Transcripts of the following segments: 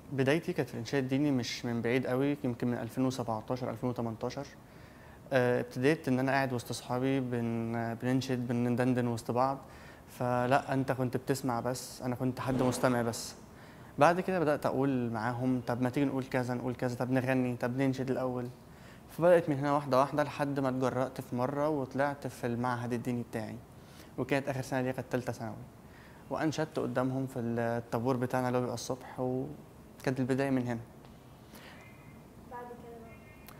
بدايتي كانت في الإنشاد الديني مش من بعيد قوي يمكن من 2017 2018 آه، ابتديت إن أنا قاعد وسط أصحابي بن بننشد بندندن وسط بعض فلا أنت كنت بتسمع بس أنا كنت حد مستمع بس بعد كده بدأت أقول معاهم طب ما تيجي نقول كذا نقول كذا طب نغني طب ننشد الأول فبدأت من هنا واحدة واحدة لحد ما اتجرأت في مرة وطلعت في المعهد الديني بتاعي وكانت آخر سنة ليا كانت تالتة ثانوي وأنشدت قدامهم في الطابور بتاعنا اللي هو بيبقى الصبح وكانت البداية من هنا بعد كده بقى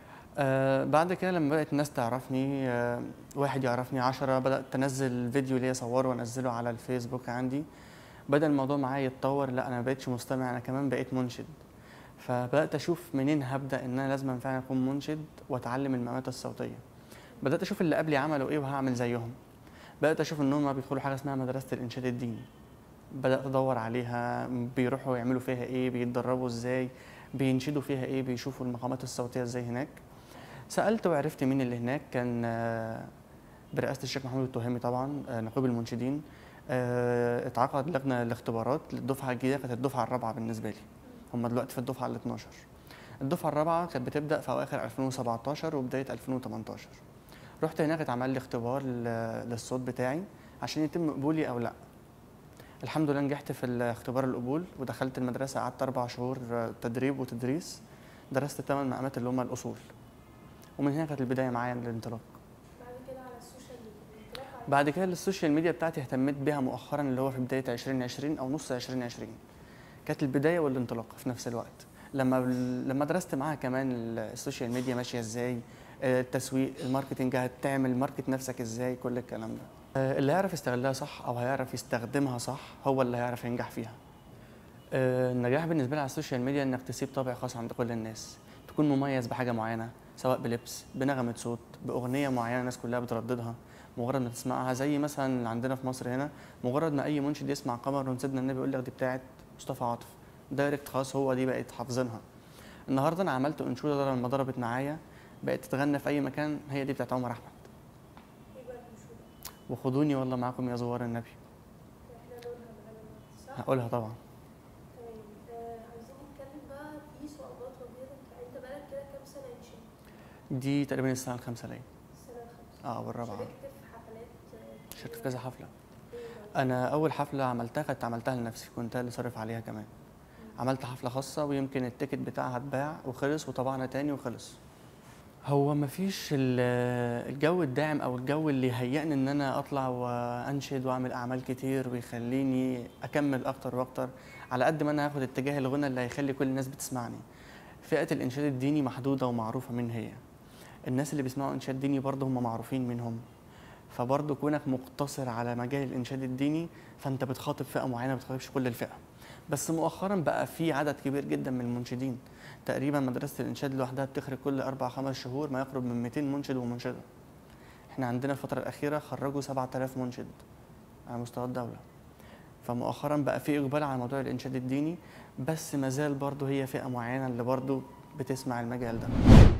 آه بعد كده لما بدأت الناس تعرفني آه واحد يعرفني عشرة بدأت أنزل فيديو ليا أصوره وأنزله على الفيسبوك عندي بدأ الموضوع معايا يتطور لا أنا ما بقتش مستمع أنا كمان بقيت منشد فبدأت أشوف منين هبدأ إن أنا لازم فعلا أكون منشد وأتعلم المقامات الصوتية بدأت أشوف اللي قبلي عملوا إيه وهعمل زيهم بدأت أشوف إنهم بيدخلوا حاجة اسمها مدرسة الإنشاد الديني بدأت أدور عليها بيروحوا يعملوا فيها إيه بيتدربوا إزاي بينشدوا فيها إيه بيشوفوا المقامات الصوتية إزاي هناك سألت وعرفت مين اللي هناك كان آه، برئاسة الشيخ محمود التهامي طبعا آه، نقيب المنشدين آه، اتعقد لجنة الاختبارات للدفعة الجديدة كانت الدفعة الرابعة بالنسبة لي هم دلوقتي في الدفعة ال 12 الدفعة الرابعة كانت بتبدأ في أواخر 2017 وبداية 2018 رحت هناك اتعمل لي اختبار لل- للصوت بتاعي عشان يتم قبولي أو لأ الحمد لله نجحت في الاختبار القبول ودخلت المدرسة قعدت أربع شهور آه، تدريب وتدريس درست الثمان مقامات اللي هم الأصول ومن هنا كانت البداية معايا الانطلاق بعد كده على السوشيال ميديا الانطلاق على بعد كده السوشيال ميديا بتاعتي اهتميت بيها مؤخرا اللي هو في بداية 2020 أو نص 2020 كانت البداية والانطلاق في نفس الوقت لما لما درست معاها كمان السوشيال ميديا ماشية ازاي آه، التسويق الماركتنج هتعمل ماركت نفسك ازاي كل الكلام ده آه، اللي هيعرف يستغلها صح او هيعرف يستخدمها صح هو اللي هيعرف ينجح فيها آه، النجاح بالنسبة لي على السوشيال ميديا انك تسيب طابع خاص عند كل الناس تكون مميز بحاجة معينة سواء بلبس بنغمة صوت بأغنية معينة الناس كلها بترددها مجرد ما تسمعها زي مثلا اللي عندنا في مصر هنا مجرد ما اي منشد يسمع قمر ونسيدنا النبي يقول لك دي بتاعت مصطفى عاطف دايركت خلاص هو دي بقت حافظينها النهارده انا عملت انشوده لما ضربت معايا بقت تتغنى في اي مكان هي دي بتاعت عمر احمد ايه بقى الانشوده وخدوني والله معاكم يا زوار النبي احنا لونها بغلبة صح؟ هقولها طبعا تمام آه عايزين نتكلم بقى في صعوبات واجهتك انت بقالك كده كام سنة انشاد؟ دي تقريبا السنه الخامسه ليا السنة الخامسة اه والرابعه شاركت في حفلات آه، شاركت في كتيرة. كذا حفله ايه بقى؟ انا اول حفله عملتها كنت عملتها لنفسي كنت اللي صارف عليها كمان عملت حفله خاصه ويمكن التيكت بتاعها اتباع وخلص وطبعنا تاني وخلص هو مفيش ال- الجو الداعم او الجو اللي يهيئني ان انا اطلع وانشد واعمل اعمال كتير ويخليني اكمل اكتر واكتر على قد ما انا هاخد اتجاه الغنى اللي هيخلي كل الناس بتسمعني فئه الانشاد الديني محدوده ومعروفه مين هي الناس اللي بيسمعوا انشاد ديني برضه هم معروفين مين هم فبرضه كونك مقتصر على مجال الانشاد الديني فانت بتخاطب فئه معينه ما بتخاطبش كل الفئه بس مؤخرا بقى في عدد كبير جدا من المنشدين تقريبا مدرسه الانشاد لوحدها بتخرج كل اربع خمس شهور ما يقرب من 200 منشد ومنشده احنا عندنا الفتره الاخيره خرجوا 7000 منشد على مستوى الدوله فمؤخرا بقى في اقبال على موضوع الانشاد الديني بس مازال برضه هي فئه معينه اللي برضه بتسمع المجال ده